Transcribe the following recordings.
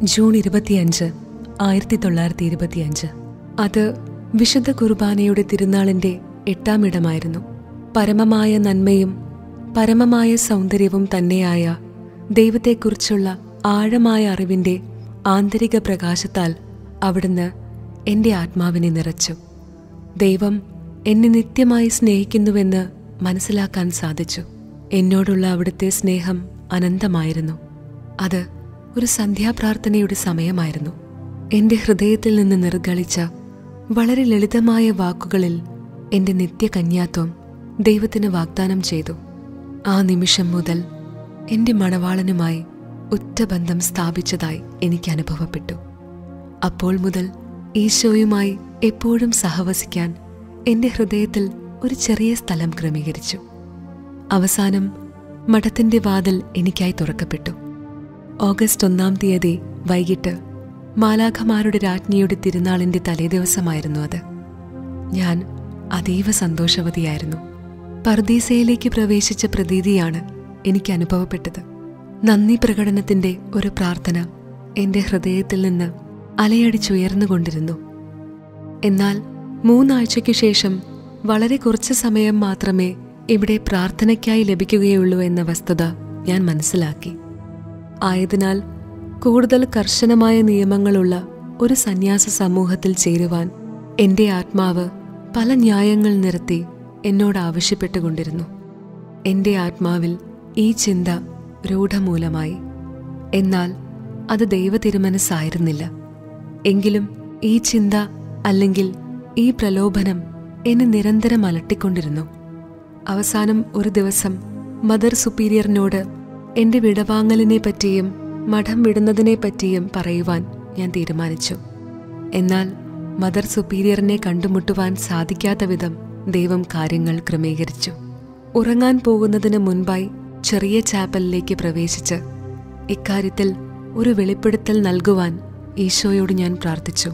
June ഇരുപത്തിയഞ്ച് ആയിരത്തി തൊള്ളായിരത്തി ഇരുപത്തിയഞ്ച് അത് വിശുദ്ധ കുർബാനയുടെ തിരുനാളിന്റെ എട്ടാം ഇടമായിരുന്നു പരമമായ നന്മയും പരമമായ സൗന്ദര്യവും തന്നെയായ ദൈവത്തെക്കുറിച്ചുള്ള ആഴമായ അറിവിന്റെ ആന്തരിക പ്രകാശത്താൽ അവിടുന്ന് എന്റെ ആത്മാവിനെ നിറച്ചു ദൈവം എന്നെ നിത്യമായി സ്നേഹിക്കുന്നുവെന്ന് മനസ്സിലാക്കാൻ സാധിച്ചു എന്നോടുള്ള അവിടുത്തെ സ്നേഹം അനന്തമായിരുന്നു അത് ഒരു സന്ധ്യാപ്രാർത്ഥനയുടെ സമയമായിരുന്നു എന്റെ ഹൃദയത്തിൽ നിന്ന് നിർഗളിച്ച വളരെ ലളിതമായ വാക്കുകളിൽ എന്റെ നിത്യകന്യാത്വം ദൈവത്തിന് വാഗ്ദാനം ചെയ്തു ആ നിമിഷം മുതൽ എന്റെ മണവാളനുമായി ഉറ്റ ബന്ധം സ്ഥാപിച്ചതായി എനിക്ക് അനുഭവപ്പെട്ടു അപ്പോൾ മുതൽ ഈശോയുമായി എപ്പോഴും സഹവസിക്കാൻ എന്റെ ഹൃദയത്തിൽ ഒരു ചെറിയ സ്ഥലം ക്രമീകരിച്ചു അവസാനം മഠത്തിന്റെ വാതിൽ എനിക്കായി തുറക്കപ്പെട്ടു ഓഗസ്റ്റ് ഒന്നാം തീയതി വൈകിട്ട് മാലാഖമാരുടെ രാജ്ഞിയുടെ തിരുനാളിന്റെ തലേദിവസമായിരുന്നു അത് ഞാൻ അതീവ സന്തോഷവതിയായിരുന്നു പർദീസയിലേക്ക് പ്രവേശിച്ച പ്രതീതിയാണ് എനിക്ക് അനുഭവപ്പെട്ടത് നന്ദി പ്രകടനത്തിന്റെ ഒരു പ്രാർത്ഥന എന്റെ ഹൃദയത്തിൽ നിന്ന് അലയടിച്ചുയർന്നുകൊണ്ടിരുന്നു എന്നാൽ മൂന്നാഴ്ചയ്ക്കു ശേഷം വളരെ കുറച്ച് സമയം മാത്രമേ ഇവിടെ പ്രാർത്ഥനയ്ക്കായി ലഭിക്കുകയുള്ളൂ എന്ന വസ്തുത ഞാൻ മനസ്സിലാക്കി ആയതിനാൽ കൂടുതൽ കർശനമായ നിയമങ്ങളുള്ള ഒരു സന്യാസ സമൂഹത്തിൽ ചേരുവാൻ എന്റെ ആത്മാവ് പല ന്യായങ്ങൾ നിരത്തി എന്നോട് ആവശ്യപ്പെട്ടുകൊണ്ടിരുന്നു എന്റെ ആത്മാവിൽ ഈ ചിന്ത രൂഢമൂലമായി എന്നാൽ അത് ദൈവ തിരുമനസ്സായിരുന്നില്ല എങ്കിലും ഈ ചിന്ത അല്ലെങ്കിൽ ഈ പ്രലോഭനം എന്നെ നിരന്തരം അലട്ടിക്കൊണ്ടിരുന്നു അവസാനം ഒരു ദിവസം മദർ സുപ്പീരിയറിനോട് എന്റെ വിടവാങ്ങലിനെ പറ്റിയും മഠം വിടുന്നതിനെ പറ്റിയും പറയുവാൻ ഞാൻ തീരുമാനിച്ചു എന്നാൽ മദർ സുപ്പീരിയറിനെ കണ്ടുമുട്ടുവാൻ സാധിക്കാത്ത വിധം ദൈവം കാര്യങ്ങൾ ക്രമീകരിച്ചു ഉറങ്ങാൻ പോകുന്നതിന് മുൻപായി ചെറിയ ചാപ്പലിലേക്ക് പ്രവേശിച്ച് ഇക്കാര്യത്തിൽ ഒരു വെളിപ്പെടുത്തൽ നൽകുവാൻ ഈശോയോട് ഞാൻ പ്രാർത്ഥിച്ചു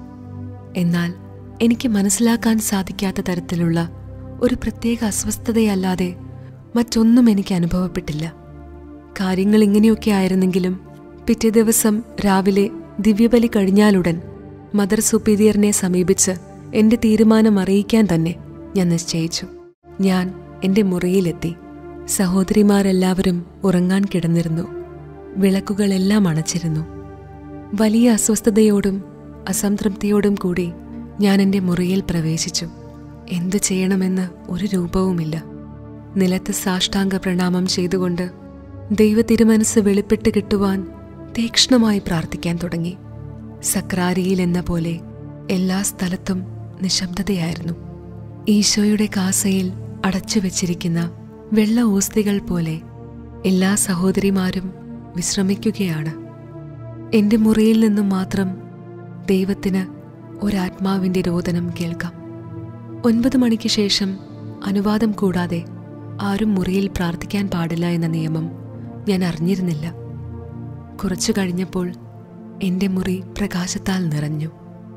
എന്നാൽ എനിക്ക് മനസ്സിലാക്കാൻ സാധിക്കാത്ത തരത്തിലുള്ള ഒരു പ്രത്യേക അസ്വസ്ഥതയല്ലാതെ മറ്റൊന്നും എനിക്ക് അനുഭവപ്പെട്ടില്ല കാര്യങ്ങൾ ഇങ്ങനെയൊക്കെ ആയിരുന്നെങ്കിലും പിറ്റേ ദിവസം രാവിലെ ദിവ്യബലി കഴിഞ്ഞാലുടൻ മദർ സുപ്പീരിയറിനെ സമീപിച്ച് എന്റെ തീരുമാനം അറിയിക്കാൻ തന്നെ ഞാൻ നിശ്ചയിച്ചു ഞാൻ എന്റെ മുറിയിലെത്തി സഹോദരിമാരെല്ലാവരും ഉറങ്ങാൻ കിടന്നിരുന്നു വിളക്കുകളെല്ലാം അണച്ചിരുന്നു വലിയ അസ്വസ്ഥതയോടും അസംതൃപ്തിയോടും കൂടി ഞാൻ എൻ്റെ മുറിയിൽ പ്രവേശിച്ചു എന്തു ചെയ്യണമെന്ന് ഒരു രൂപവുമില്ല നിലത്ത് സാഷ്ടാംഗ പ്രണാമം ചെയ്തുകൊണ്ട് ദൈവ തിരുമനസ് വെളിപ്പെട്ട് കിട്ടുവാൻ തീക്ഷ്ണമായി പ്രാർത്ഥിക്കാൻ തുടങ്ങി സക്രാരിയിൽ എന്ന പോലെ എല്ലാ സ്ഥലത്തും നിശബ്ദതയായിരുന്നു ഈശോയുടെ കാസയിൽ അടച്ചു വെച്ചിരിക്കുന്ന വെള്ള ഓസ്തികൾ പോലെ എല്ലാ സഹോദരിമാരും വിശ്രമിക്കുകയാണ് എന്റെ മുറിയിൽ നിന്നും മാത്രം ദൈവത്തിന് ഒരാത്മാവിന്റെ രോദനം കേൾക്കാം ഒൻപത് മണിക്ക് ശേഷം അനുവാദം കൂടാതെ ആരും മുറിയിൽ പ്രാർത്ഥിക്കാൻ പാടില്ല എന്ന നിയമം ഞാൻ അറിഞ്ഞിരുന്നില്ല കുറച്ചു കഴിഞ്ഞപ്പോൾ എന്റെ മുറി പ്രകാശത്താൽ നിറഞ്ഞു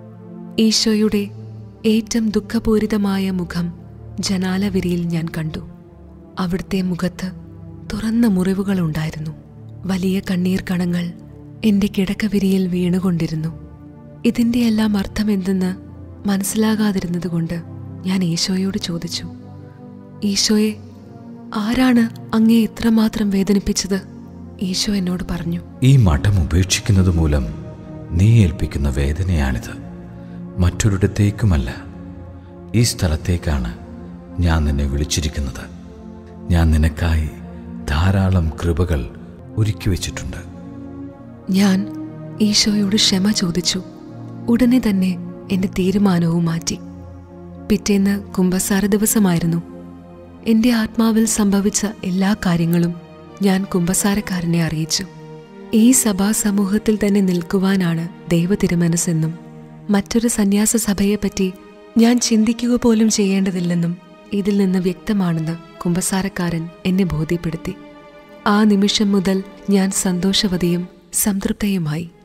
ഈശോയുടെ ഏറ്റവും ദുഃഖപൂരിതമായ മുഖം ജനാലവിരിയിൽ ഞാൻ കണ്ടു അവിടുത്തെ മുഖത്ത് തുറന്ന മുറിവുകളുണ്ടായിരുന്നു വലിയ കണ്ണീർ കണങ്ങൾ എന്റെ കിടക്കവിരിയിൽ വീണുകൊണ്ടിരുന്നു ഇതിന്റെ എല്ലാം അർത്ഥമെന്തെന്ന് മനസ്സിലാകാതിരുന്നതുകൊണ്ട് ഞാൻ ഈശോയോട് ചോദിച്ചു ഈശോയെ ആരാണ് അങ്ങേ ഇത്രമാത്രം വേദനിപ്പിച്ചത് ഈശോ എന്നോട് പറഞ്ഞു ഈ മഠം ഉപേക്ഷിക്കുന്നത് മൂലം നീ ഏൽപ്പിക്കുന്ന വേദനയാണിത് മറ്റൊരിടത്തേക്കുമല്ല ഈ സ്ഥലത്തേക്കാണ് ഞാൻ നിന്നെ വിളിച്ചിരിക്കുന്നത് ഞാൻ നിനക്കായി ധാരാളം കൃപകൾ ഒരുക്കി വച്ചിട്ടുണ്ട് ഞാൻ ഈശോയോട് ക്ഷമ ചോദിച്ചു ഉടനെ തന്നെ എന്റെ തീരുമാനവും മാറ്റി പിറ്റേന്ന് കുംഭസാര ദിവസമായിരുന്നു എന്റെ ആത്മാവിൽ സംഭവിച്ച എല്ലാ കാര്യങ്ങളും ഞാൻ കുംഭസാരക്കാരനെ അറിയിച്ചു ഈ സഭാ സമൂഹത്തിൽ തന്നെ നിൽക്കുവാനാണ് ദൈവ തിരുമനസ്സെന്നും മറ്റൊരു സന്യാസ സഭയെപ്പറ്റി ഞാൻ ചിന്തിക്കുക പോലും ചെയ്യേണ്ടതില്ലെന്നും ഇതിൽ നിന്ന് വ്യക്തമാണെന്ന് കുംഭസാരക്കാരൻ എന്നെ ബോധ്യപ്പെടുത്തി ആ നിമിഷം മുതൽ ഞാൻ സന്തോഷവതിയും സംതൃപ്തയുമായി